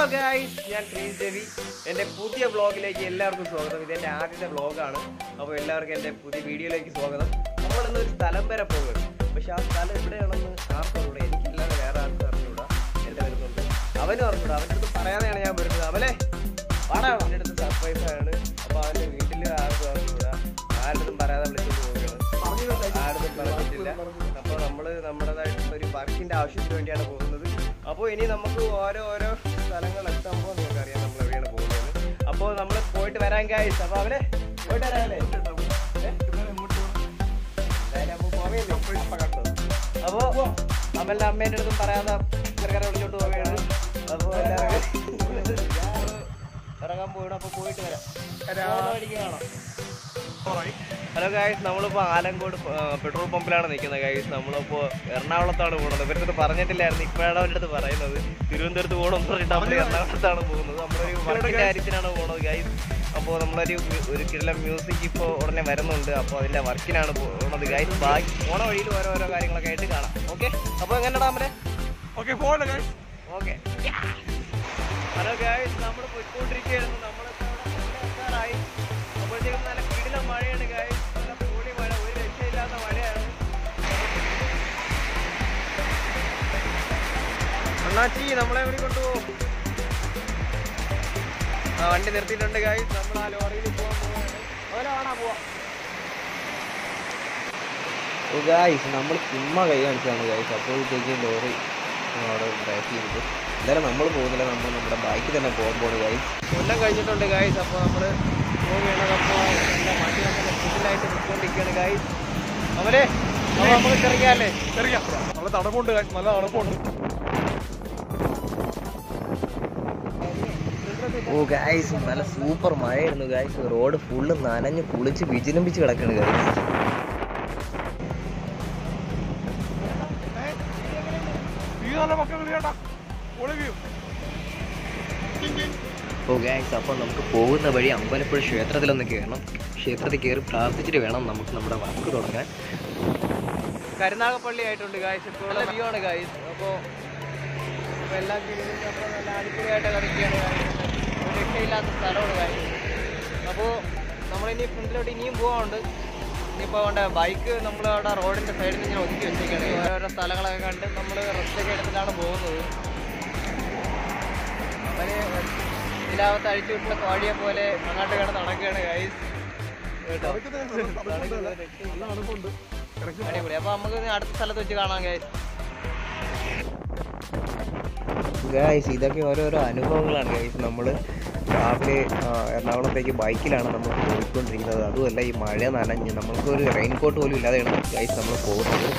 Guys ഞാൻ ശ്രീസ് രവി എൻ്റെ പുതിയ വ്ളോഗിലേക്ക് എല്ലാവർക്കും സ്വാഗതം ഇത് എൻ്റെ ആദ്യത്തെ വ്ളോഗാണ് അപ്പോൾ എല്ലാവർക്കും എൻ്റെ പുതിയ വീഡിയോയിലേക്ക് സ്വാഗതം നമ്മൾ ഇന്ന് ഒരു സ്ഥലം വരെ പോകുകയാണ് പക്ഷെ ആ സ്ഥലം എവിടെയാണെന്ന് ആർക്കും അറിഞ്ഞൂടാ എനിക്കല്ലാതെ വേറെ ആർക്കും അറിഞ്ഞൂടാ എൻ്റെ വരുന്നുണ്ട് അവനും അറിഞ്ഞൂടാ അവൻ്റെ അടുത്ത് പറയാതെയാണ് ഞാൻ വരുന്നത് അവനെ വാടാ അവൻ്റെ അടുത്ത് സർപ്രൈസ് ആണ് അപ്പോൾ അവൻ്റെ വീട്ടിൽ ആർക്കും അറിഞ്ഞൂടാ ആരുടെ പറയാതെ വിളിച്ചോണ്ട് പോവുകയാണ് ആരും പറഞ്ഞിട്ടില്ല അപ്പോൾ നമ്മൾ നമ്മുടേതായിട്ടുള്ള ഒരു വർക്കിന്റെ ആവശ്യത്തിന് വേണ്ടിയാണ് പോകുന്നത് അപ്പോൾ ഇനി നമുക്ക് ഓരോ ഓരോ സ്ഥലങ്ങൾ എത്തുമ്പോൾ നിങ്ങൾക്ക് അറിയാം നമ്മൾ എവിടെയാണ് പോകുന്നത് അപ്പോൾ നമ്മൾ പോയിട്ട് വരാൻ കായ്സ് അപ്പോൾ അവരെ പോയിട്ട് വരാനല്ലേ ഏ? എന്തായാലും നമുക്ക് പോവേല്ലേ? അപ്പോൾ അമ്മയുടെ അമ്മേൻ്റെ അടുത്തും പറയാതെ ചെറുക്കനെ വിളിച്ചോണ്ട് പോവുകയാണ് അപ്പോൾ എല്ലാവരും ഇറങ്ങാൻ പോകണം അപ്പോൾ പോയിട്ട് വരാം പോകുന്ന വഴിക്ക് കാണാം ഹലോ ഗായ്സ് നമ്മളിപ്പോൾ ആലങ്കോട് ആ, പെട്രോൾ പമ്പിലാണ് നിൽക്കുന്നത് ഗായ്സ് നമ്മളിപ്പോൾ എറണാകുളത്താണ് പോകുന്നത് ഇവരുടെ അടുത്ത് പറഞ്ഞിട്ടില്ലായിരുന്നു ഇപ്പോഴാണ് അവരുടെ അടുത്ത് പറയുന്നത് തിരുവനന്തപുരത്ത് പോകണം എന്ന് പറഞ്ഞിട്ട് നമ്മൾ എറണാകുളത്താണ് പോകുന്നത് നമ്മളൊരു വർക്കിൻ്റെ കാര്യത്തിനാണ് പോകുന്നത് ഗായ്സ് അപ്പോൾ നമ്മളൊരു മ്യു- ഒരു കിഴല മ്യൂസിക് ഇപ്പോൾ ഉടനെ വരുന്നുണ്ട് അപ്പോൾ അതിൻ്റെ വർക്കിനാണ് പോകുന്നത് ഗായ്സ് ബാക്കി പോണ വഴിയിൽ ഓരോരോ കാര്യങ്ങളൊക്കെ ആയിട്ട് കാണാം ഓക്കെ അപ്പോൾ എങ്ങനെയാ അമ്മരെ ഓക്കെ പോകണ്ട ഗൈസ് ഓക്കെ ഹലോ ഗായ്സ് നമ്മൾ പോയിക്കൊണ്ടിരിക്കുകയായിരുന്നു നമ്മൾ എത്താറായി അപ്പോഴത്തേക്കും നല്ല കിടിലം മഴയാണ് ഗായ്സ് നല്ല പൊളി മഴ ഒരു രക്ഷയില്ലാത്ത മഴയാണ് അണ്ണാച്ചി നമ്മളെ എവിടെ കൊണ്ടുപോകും ആ വണ്ടി നിർത്തിയിട്ടുണ്ട് ഗായ്സ് നമ്മൾ ആ ലോറിയിൽ പോകാൻ പോവാണ് ഓരോ ആണാ പോവാം ഗായ്സ് നമ്മൾ ചുമ്മാ കൈ കാണിച്ചതാണ് ഗായ്സ് അപ്പോഴത്തേക്ക് ലോറി അവിടെ ബ്രേക്ക് ചെയ്തിട്ട് എന്തായാലും നമ്മൾ പോകുന്നില്ല നമ്മൾ നമ്മുടെ ബൈക്കിൽ തന്നെ പോകാൻ പോകുന്നത് ഗായ്സ് കൊല്ലം കഴിഞ്ഞിട്ടുണ്ട് ഗായ്സ് അപ്പോൾ നമ്മൾ പോവുകയാണ് അപ്പോൾ എൻ്റെ വണ്ടി നമ്മൾ ഫുഡിലായിട്ട് നിൽക്കൊണ്ടിരിക്കുകയാണ് ഗായ്സ് അവരെ അപ്പോൾ നമുക്ക് ചെറിയല്ലേ ചെറിയ നല്ല തണുപ്പുണ്ട് guys, നല്ല തണുപ്പുണ്ട് ഓ ഗായ്സ് നല്ല സൂപ്പർ മഴയായിരുന്നു ഗായ്സ് റോഡ് ഫുള്ള് നനഞ്ഞ് കുളിച്ച് വിജിലംബിച്ച് കിടക്കാണ് ഗായ്സ് ഈ നല്ല മക്കൾ കളിയാട്ടാ പൊളി വ്യൂ ഓ ഗായ്സ് അപ്പോൾ നമുക്ക് പോകുന്ന വഴി അമ്പലപ്പുഴ ക്ഷേത്രത്തിലൊന്ന് കയറണം ക്ഷേത്രത്തിൽ കയറി പ്രാർത്ഥിച്ചിട്ട് വേണം നമുക്ക് നമ്മുടെ വർക്ക് തുടങ്ങാൻ കരുനാഗപ്പള്ളി ആയിട്ടുണ്ട് ഗായ്സ് ഇപ്പോൾ നല്ല വ്യൂ ആണ് ഗായ്സ് അപ്പോൾ അപ്പോൾ എല്ലാം ചെയ്തതിന് അപ്പോൾ നല്ല അടിപൊളിയായിട്ട് കളിക്കുകയാണ് ഗായ്സ് ഒരു രക്ഷയില്ലാത്ത സ്ഥലമാണ് ഗായ്സ് അപ്പോൾ നമ്മളിനി ഫ്രണ്ടിലോട്ട് ഇനിയും പോകാനുണ്ട് ഇനിയിപ്പോൾ അവിടെ ബൈക്ക് നമ്മൾ അവിടെ റോഡിൻ്റെ സൈഡിൽ ഇങ്ങനെ ഒതുക്കി വെച്ചേക്കാണ് ഓരോരോ സ്ഥലങ്ങളൊക്കെ കണ്ട് നമ്മൾ റെസ്റ്റൊക്കെ എടുത്തിട്ടാണ് പോകുന്നത് അവന് ഇതിലാവത്ത് അഴിച്ചു വിട്ടുള്ള കോഴിയെ പോലെ അങ്ങോട്ട് കിടന്ന് നടക്കുകയാണ് ഗൈസ് കേട്ടോ നല്ല തണുപ്പുണ്ട് അടിപൊളി അപ്പൊ നമുക്ക് ഇനി അടുത്ത സ്ഥലത്ത് വെച്ച് കാണാം ഗൈസ് ഗായ്സ് ഇതൊക്കെ ഓരോരോ അനുഭവങ്ങളാണ് ഗായ്സ് നമ്മൾ രാവിലെ ആ, എറണാകുളത്തേക്ക് ബൈക്കിലാണ് നമ്മൾ പോയിക്കൊണ്ടിരിക്കുന്നത് അതുമല്ല ഈ മഴ നനഞ്ഞ് നമ്മൾക്ക് ഒരു റെയിൻ കോട്ട് പോലും ഇല്ലാതെയാണ് ഗായ്സ് നമ്മൾ പോകുന്നത്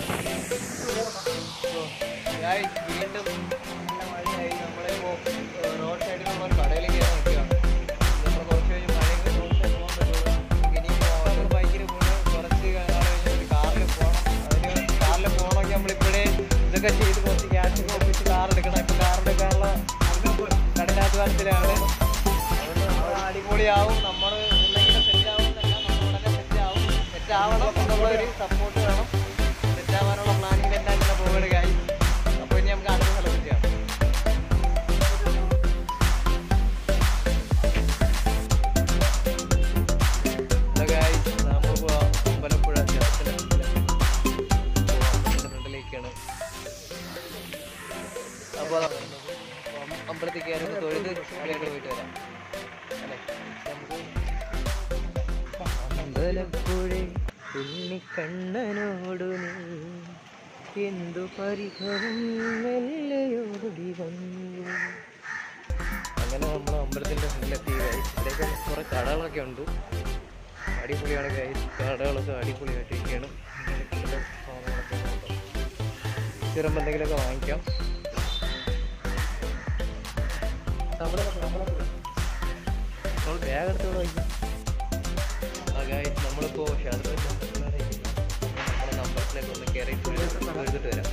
ഗൈസ് വീണ്ടും നല്ല മഴയായി നമ്മളിപ്പോ റോഡ് സൈഡിലുള്ള ഒരു കടയിലേക്ക് കയറി നിൽക്കുകയാണ് നമ്മൾ കുറച്ച് കഴിഞ്ഞ് മഴയൊക്കെ നോക്കിയിട്ട് പോകാൻ പറ്റുള്ളൂ ഇനിയിപ്പോ നമ്മൾ ബൈക്കിൽ പോകുന്നത് കുറച്ച് നാൾ കഴിഞ്ഞ് ഒരു കാറിൽ പോകണം അതിന് കാറിൽ പോകണമെങ്കിൽ നമ്മളിപ്പോഴേ ഇതൊക്കെ ചെയ്ത് കുറച്ച് ക്യാഷ് ഒക്കെ ഒപ്പിച്ച് കാർ എടുക്കണം ഇപ്പൊ കാർ എടുക്കാനുള്ള കഠിനാധ്വാനത്തിലാണ് അതുകൊണ്ട് നമ്മൾ അടിപൊളിയാവും നമ്മൾ എന്തെങ്കിലും സെറ്റ് ആവുന്നല്ല നമ്മൾ ഉടനെ സെറ്റ് ആവും സെറ്റ് ആവണം എന്നുള്ളൊരു സപ്പോർട്ട് വേണം സെറ്റ് ആവാനുള്ള പ്ലാനിങ് എല്ലാം ഇങ്ങനെ പോവുകയാണ് കായി അപ്പോൾ ഇനി നമുക്ക് അടുത്ത സ്ഥലത്ത് ചെയ്യാം ഹലോ ഗായ്സ് നമ്മളിപ്പോൾ അമ്പലപ്പുഴ ക്ഷേത്രത്തിൻ്റെ ഫ്രണ്ടിലേക്കാണ് അപ്പോൾ അമ്പലത്തിൽ കയറി ഒന്ന് തൊഴുത് അവിടെയായിട്ട് പോയിട്ട് വരാം അല്ലേ നമുക്ക് അമ്പലപ്പുഴ ഉണ്ണിക്കണ്ണനോടു നീ എന്തു പരിഭവം മെല്ലയോടി വന്നു അങ്ങനെ നമ്മൾ അമ്പലത്തിൻ്റെ ഫ്രണ്ടിലെത്തി ഗൈസ് ഇവിടെയൊക്കെ കുറേ കടകളൊക്കെ ഉണ്ട് അടിപൊളിയാണ് ഗൈസ് കടകളൊക്കെ അടിപൊളിയായിട്ടിരിക്കുകയാണ് ഇങ്ങനെയൊക്കെയുള്ള സാധനങ്ങളൊക്കെ ഉണ്ട്. ചെറുപ്പം എന്തെങ്കിലുമൊക്കെ വാങ്ങിക്കാം നമ്മൾ ബാഗ് എടുത്തോടെ വാങ്ങിക്കാം ആ ഗൈസ് നമ്മളിപ്പോൾ ക്ഷേത്രത്തിൽ നമ്മുടെ അമ്പലത്തിലേക്ക് ഒന്ന് കയറി എടുത്തിട്ട് വരാം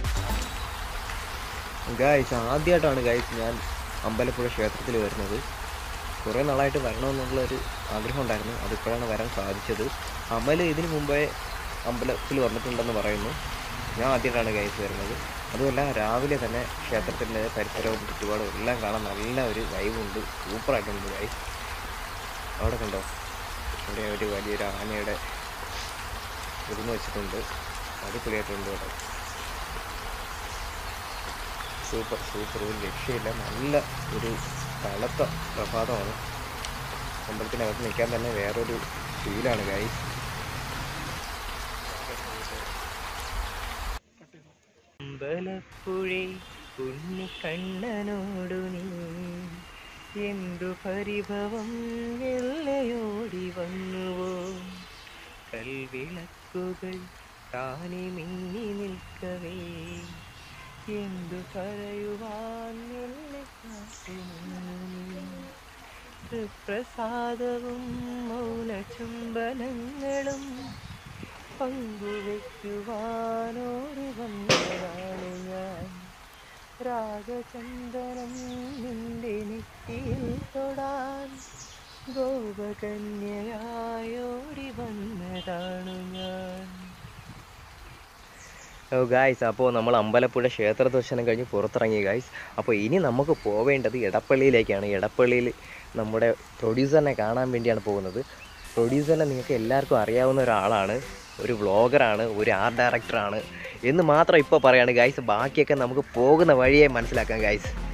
ഗായ്സ് ആദ്യമായിട്ടാണ് ഗായ്സ് ഞാൻ അമ്പലപ്പുഴ ക്ഷേത്രത്തിൽ വരുന്നത് കുറേ നാളായിട്ട് വരണമെന്നുള്ളൊരു ആഗ്രഹം ഉണ്ടായിരുന്നു അതിപ്പോഴാണ് വരാൻ സാധിച്ചത് അമൽ ഇതിനു മുമ്പേ അമ്പലത്തിൽ വന്നിട്ടുണ്ടെന്ന് പറയുന്നു ഞാൻ ആദ്യമായിട്ടാണ് ഗൈസ് വരുന്നത് അതുമല്ല രാവിലെ തന്നെ ക്ഷേത്രത്തിൻ്റെ പരിസരവും ചുറ്റുപാടും എല്ലാം കാണാൻ നല്ല ഒരു വൈബുണ്ട് സൂപ്പറായിട്ടുണ്ട് ഗൈസ് അവിടെ കണ്ടോ ഇവിടെ ഒരു വലിയൊരു ആനയുടെ പ്രതിമ വെച്ചിട്ടുണ്ട് അടിപൊളിയായിട്ടുണ്ട് കേട്ടോ സൂപ്പർ സൂപ്പർ ഒരു രക്ഷയില്ല നല്ല ഒരു തണുത്ത പ്രഭാതമാണ് അമ്പലത്തിനകത്ത് നിൽക്കാൻ തന്നെ വേറൊരു ഫീലാണ് ഗൈസ് അമ്പലപ്പുഴേ ഉണ്ണിക്കണ്ണനോടു നീ എന്തു പരിഭവം എല്ലയോടി വന്നുവോ കൽവിളക്കുകൾ താനി മിന്നി നിൽക്കവേ എന്തു പറയുവാൻ എന്നെ പ്രസാദവും മൗനചുംബനങ്ങളും പങ്കുവെക്കുവാനോടി വന്നതാണ് ഞാൻ രാഗചന്ദനം നിന്റെ നെറ്റിയിൽ തൊടാൻ ഗോപകന്യയായോടി വന്നതാണ് ഞാൻ ഓ ഗായ്സ് അപ്പോൾ നമ്മൾ അമ്പലപ്പുഴ ക്ഷേത്ര ദർശനം കഴിഞ്ഞ് പുറത്തിറങ്ങി ഗായ്സ് അപ്പോൾ ഇനി നമുക്ക് പോവേണ്ടത് എടപ്പള്ളിയിലേക്കാണ് എടപ്പള്ളിയിൽ നമ്മുടെ പ്രൊഡ്യൂസറിനെ കാണാൻ വേണ്ടിയാണ് പോകുന്നത് പ്രൊഡ്യൂസറിനെ നിങ്ങൾക്ക് എല്ലാവർക്കും അറിയാവുന്ന ഒരാളാണ് ഒരു വ്ളോഗറാണ് ഒരു ആർട്ട് ഡയറക്ടറാണ് എന്ന് മാത്രം ഇപ്പോൾ പറയാണ് ഗായ്സ് ബാക്കിയൊക്കെ നമുക്ക് പോകുന്ന വഴിയെ മനസ്സിലാക്കാം ഗായ്സ്